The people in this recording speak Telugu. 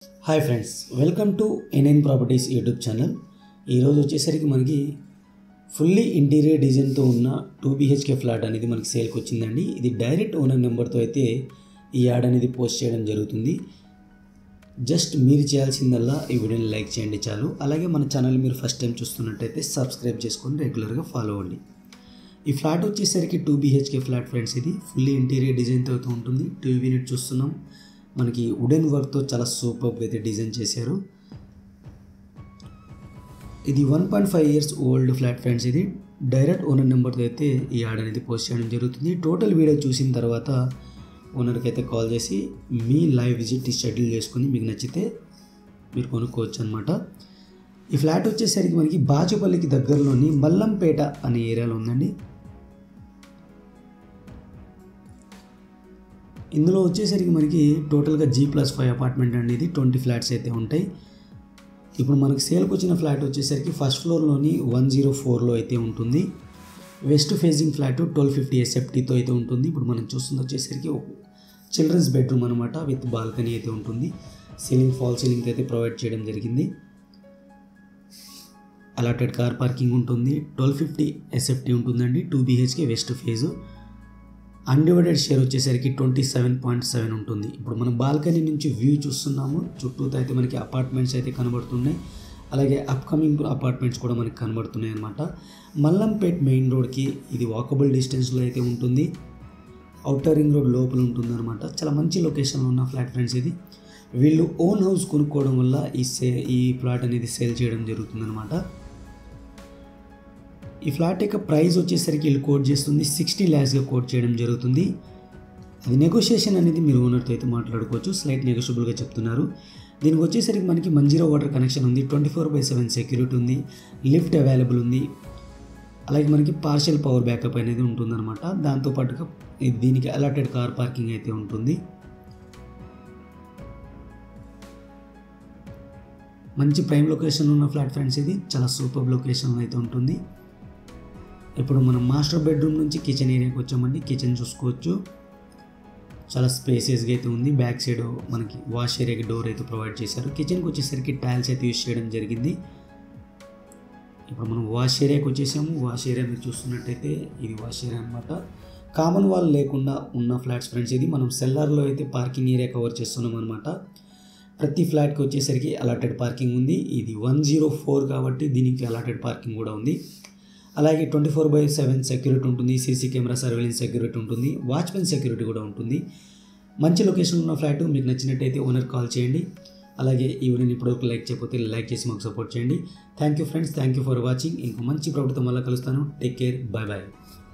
hi friends welcome to N N properties YouTube channel ఈరోజు వచ్చేసరికి మనకి ఫుల్లీ ఇంటీరియర్ డిజైన్తో ఉన్న టూ బీహెచ్కే ఫ్లాట్ అనేది మనకి సేల్కి వచ్చిందండి ఇది డైరెక్ట్ ఓనర్ నెంబర్తో అయితే ఈ యాడ్ అనేది పోస్ట్ చేయడం జరుగుతుంది జస్ట్ మీరు చేయాల్సిందల్లా ఈ వీడియోని లైక్ చేయండి చాలు అలాగే మన ఛానల్ మీరు ఫస్ట్ టైం చూస్తున్నట్టయితే సబ్స్క్రైబ్ చేసుకొని రెగ్యులర్గా ఫాలో అవ్వండి ఈ ఫ్లాట్ వచ్చేసరికి టూ బీహెచ్కే ఫ్లాట్ ఫ్రెండ్స్ ఇది ఫుల్లీ ఇంటీరియర్ డిజైన్తో అయితే ఉంటుంది టూ యూనిట్ చూస్తున్నాం మనకి వుడెన్ వర్క్తో చాలా సూపర్ అయితే డిజైన్ చేశారు ఇది one point five years old flat friends ఇది డైరెక్ట్ ఓనర్ నెంబర్తో అయితే ఈ యాడ్ అనేది పోస్ట్ చేయడం జరుగుతుంది టోటల్ వీడియో చూసిన తర్వాత ఓనర్కి అయితే కాల్ చేసి మీ లైవ్ విజిట్ షెడ్యూల్ చేసుకుని మీకు నచ్చితే మీరు కొనుక్కోవచ్చు అనమాట ఈ ఫ్లాట్ వచ్చేసరికి మనకి బాచుపల్లికి దగ్గరలోని మల్లంపేట అనే ఏరియాలో ఉందండి ఇందులో వచ్చేసరికి మనకి టోటల్గా జీ ప్లస్ ఫైవ్ అపార్ట్మెంట్ అనేది ట్వంటీ ఫ్లాట్స్ అయితే ఉంటాయి ఇప్పుడు మనకి సేల్కి వచ్చిన ఫ్లాట్ వచ్చేసరికి ఫస్ట్ ఫ్లోర్లోని వన్ జీరో ఫోర్లో అయితే ఉంటుంది west facing flat twelve fifty ఎస్ఎఫ్టీతో అయితే ఉంటుంది ఇప్పుడు మనం చూస్తుంది వచ్చేసరికి చిల్డ్రన్స్ బెడ్రూమ్ అనమాట విత్ బాల్కనీ అయితే ఉంటుంది సీలింగ్ ఫాల్ సీలింగ్ అయితే ప్రొవైడ్ చేయడం జరిగింది అలాటెడ్ కార్ పార్కింగ్ ఉంటుంది ట్వెల్వ్ ఫిఫ్టీ ఎస్ఎఫ్టీ ఉంటుందండి two BHK west face undivided share వచ్చేసరికి ట్వంటీ సెవెన్ పాయింట్ సెవెన్ ఉంటుంది ఇప్పుడు మనం బాల్కనీ నుంచి వ్యూ చూస్తున్నాము చుట్టూతో అయితే మనకి అపార్ట్మెంట్స్ అయితే కనబడుతున్నాయి అలాగే అప్కమింగ్ అపార్ట్మెంట్స్ కూడా మనకి కనబడుతున్నాయి అనమాట మల్లంపేట్ మెయిన్ రోడ్కి ఇది వాకబుల్ డిస్టెన్స్లో అయితే ఉంటుంది అవుటర్ రింగ్ రోడ్ లోపల ఉంటుంది అనమాట చాలా మంచి లొకేషన్లో ఉన్న ఫ్లాట్ ఫ్రెండ్స్ ఇది వీళ్ళు ఓన్ హౌస్ కొనుక్కోవడం వల్ల ఈ సే ఈ ప్లాట్ అనేది సేల్ చేయడం జరుగుతుందన్నమాట ఈ ఫ్లాట్ యొక్క ప్రైస్ వచ్చేసరికి వీళ్ళు కోట్ చేస్తుంది సిక్స్టీ ల్యాక్స్గా కోట్ చేయడం జరుగుతుంది అది నెగోషియేషన్ అనేది మీరు ఓనర్తో అయితే మాట్లాడుకోవచ్చు స్లైట్ నెగోషియబుల్గా చెప్తున్నారు దీనికి వచ్చేసరికి మనకి మంజీరా వాటర్ కనెక్షన్ ఉంది twenty four by seven security ఉంది లిఫ్ట్ అవైలబుల్ ఉంది అలాగే మనకి పార్షియల్ పవర్ బ్యాకప్ అనేది ఉంటుందన్నమాట దాంతోపాటుగా దీనికి అలాటెడ్ కార్ పార్కింగ్ అయితే ఉంటుంది మంచి ప్రైమ్ లొకేషన్ ఉన్న ఫ్లాట్ ఫ్రెండ్స్ ఇది చాలా సూపర్ లొకేషన్లో అయితే ఉంటుంది ఇప్పుడు మనం మాస్టర్ బెడ్రూమ్ నుంచి కిచెన్ ఏరియాకి వచ్చామండి కిచెన్ చూసుకోవచ్చు చాలా స్పేసియస్గా అయితే ఉంది బ్యాక్ సైడ్ మనకి వాష్ ఏరియాకి డోర్ అయితే ప్రొవైడ్ చేశారు కిచెన్కి వచ్చేసరికి టైల్స్ అయితే యూస్ చేయడం జరిగింది ఇప్పుడు మనం వాష్ ఏరియాకి వచ్చేసాము వాష్ ఏరియా మీరు చూస్తున్నట్టయితే ఇది వాష్ ఏరియా అనమాట కామన్ వాల్ లేకుండా ఉన్న ఫ్లాట్స్ ఫ్రెండ్స్ ఇది మనం సెల్లార్లో అయితే పార్కింగ్ ఏరియా కవర్ చేస్తున్నాం అనమాట ప్రతి ఫ్లాట్కి వచ్చేసరికి అలాటెడ్ పార్కింగ్ ఉంది ఇది వన్ జీరో ఫోర్ కాబట్టి దీనికి అలాటెడ్ పార్కింగ్ కూడా ఉంది అలాగే twenty four by seven security ఉంటుంది సీసీ కెమెరా సర్వేలెన్స్ సెక్యూరిటీ ఉంటుంది వాచ్మెన్ సెక్యూరిటీ కూడా ఉంటుంది మంచి లొకేషన్ ఉన్న ఫ్లాట్ మీకు నచ్చినట్టయితే ఓనర్ కాల్ చేయండి అలాగే ఈ వీడియోని ఇప్పుడు లైక్ చేయకపోతే లైక్ చేసి మాకు సపోర్ట్ చేయండి thank you friends thank you for watching ఇంకో మంచి ప్రభుత్వం వల్ల కలుస్తాను టేక్ కేర్ బాయ్ బాయ్